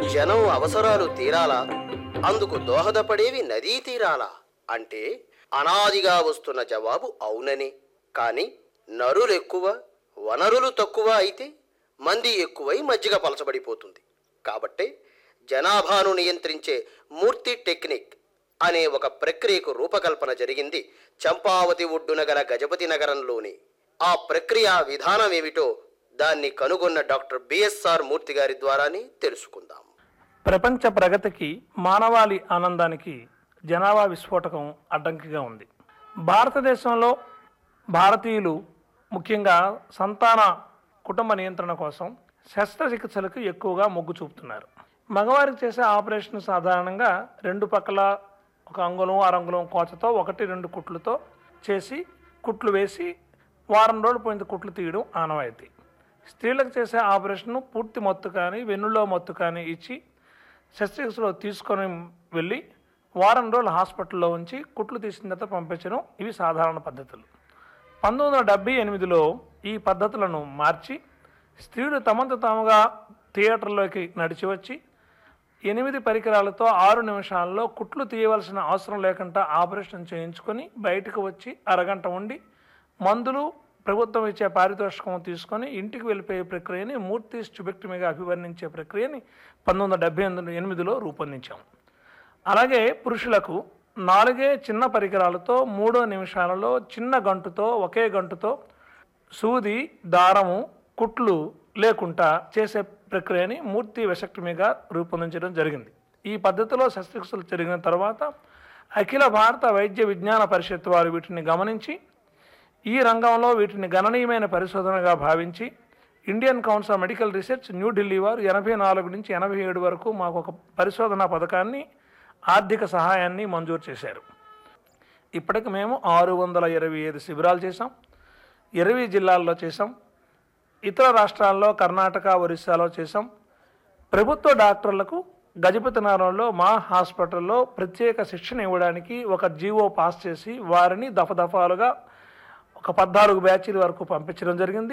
జనం అవసరాలు తీరాలా అందుకు దోహదపడేవి నదీ తీరాలా అంటే అనాదిగా వస్తున్న జవాబు అవునని కాని నరులు ఎక్కువ వనరులు తక్కువ అయితే మంది ఎక్కువై మజ్జిగ పలచబడిపోతుంది కాబట్టే జనాభాను నియంత్రించే మూర్తి టెక్నిక్ అనే ఒక ప్రక్రియకు రూపకల్పన జరిగింది చంపావతి ఒడ్డున గల గజపతి నగరంలోని ఆ ప్రక్రియ విధానం ఏమిటో దాన్ని కనుగొన్న డాక్టర్ బిఎస్ఆర్ మూర్తి గారి ద్వారానే తెలుసుకుందాం ప్రపంచ ప్రగతికి మానవాళి ఆనందానికి జనాభా విస్ఫోటకం అడ్డంకిగా ఉంది భారతదేశంలో భారతీయులు ముఖ్యంగా సంతాన కుటుంబ నియంత్రణ కోసం శస్త్రచికిత్సలకు ఎక్కువగా మొగ్గు చూపుతున్నారు మగవారికి చేసే ఆపరేషన్ సాధారణంగా రెండు పక్కల ఒక అంగుళం అరంగుళం కోచతో ఒకటి రెండు కుట్లతో చేసి కుట్లు వేసి వారం రోజులు పోయిన కుట్లు తీయడం ఆనవాయితీ స్త్రీలకు చేసే ఆపరేషన్ పూర్తి మత్తు కానీ వెన్నులో మత్తు కానీ ఇచ్చి శస్త్రచికిత్సలో తీసుకొని వెళ్ళి వారం రోజులు హాస్పిటల్లో ఉంచి కుట్లు తీసిన తర్వాత పంపించడం ఇవి సాధారణ పద్ధతులు పంతొమ్మిది వందల డెబ్బై ఎనిమిదిలో ఈ పద్ధతులను మార్చి స్త్రీలు తమంత తాముగా థియేటర్లోకి నడిచి వచ్చి ఎనిమిది పరికరాలతో ఆరు నిమిషాల్లో కుట్లు తీయవలసిన అవసరం లేకుండా ఆపరేషన్ చేయించుకొని బయటకు వచ్చి అరగంట ఉండి మందులు ప్రభుత్వం ఇచ్చే పారితోషికం తీసుకొని ఇంటికి వెళ్ళిపోయే ప్రక్రియని మూర్తి స్టుబెక్టమీగా అభివర్ణించే ప్రక్రియని పంతొమ్మిది వందల డెబ్బై ఎనిమిదిలో రూపొందించాం అలాగే పురుషులకు నాలుగే చిన్న పరికరాలతో మూడో నిమిషాలలో చిన్న గంటుతో ఒకే గంటుతో సూది దారము కుట్లు లేకుండా చేసే ప్రక్రియని మూర్తి వెసక్టమీగా రూపొందించడం జరిగింది ఈ పద్ధతిలో శస్త్రచికిత్సలు జరిగిన తర్వాత అఖిల భారత వైద్య విజ్ఞాన పరిషత్ వారు వీటిని గమనించి ఈ రంగంలో వీటిని గణనీయమైన పరిశోధనగా భావించి Indian Council of Medical Research New Delhi వారు ఎనభై నాలుగు నుంచి ఎనభై ఏడు వరకు మాకు ఒక పరిశోధనా పథకాన్ని ఆర్థిక సహాయాన్ని మంజూరు చేశారు ఇప్పటికి మేము ఆరు వందల ఇరవై ఐదు శిబిరాలు చేసాం ఇరవై జిల్లాల్లో చేసాం ఇతర రాష్ట్రాల్లో కర్ణాటక ఒరిస్సాలో చేసాం ప్రభుత్వ డాక్టర్లకు గజపతి నగరంలో మా హాస్పిటల్లో ప్రత్యేక శిక్షణ ఇవ్వడానికి ఒక జీవో పాస్ చేసి వారిని దఫదఫాలుగా ఒక పద్నాలుగు బ్యాచీల వరకు పంపించడం జరిగింది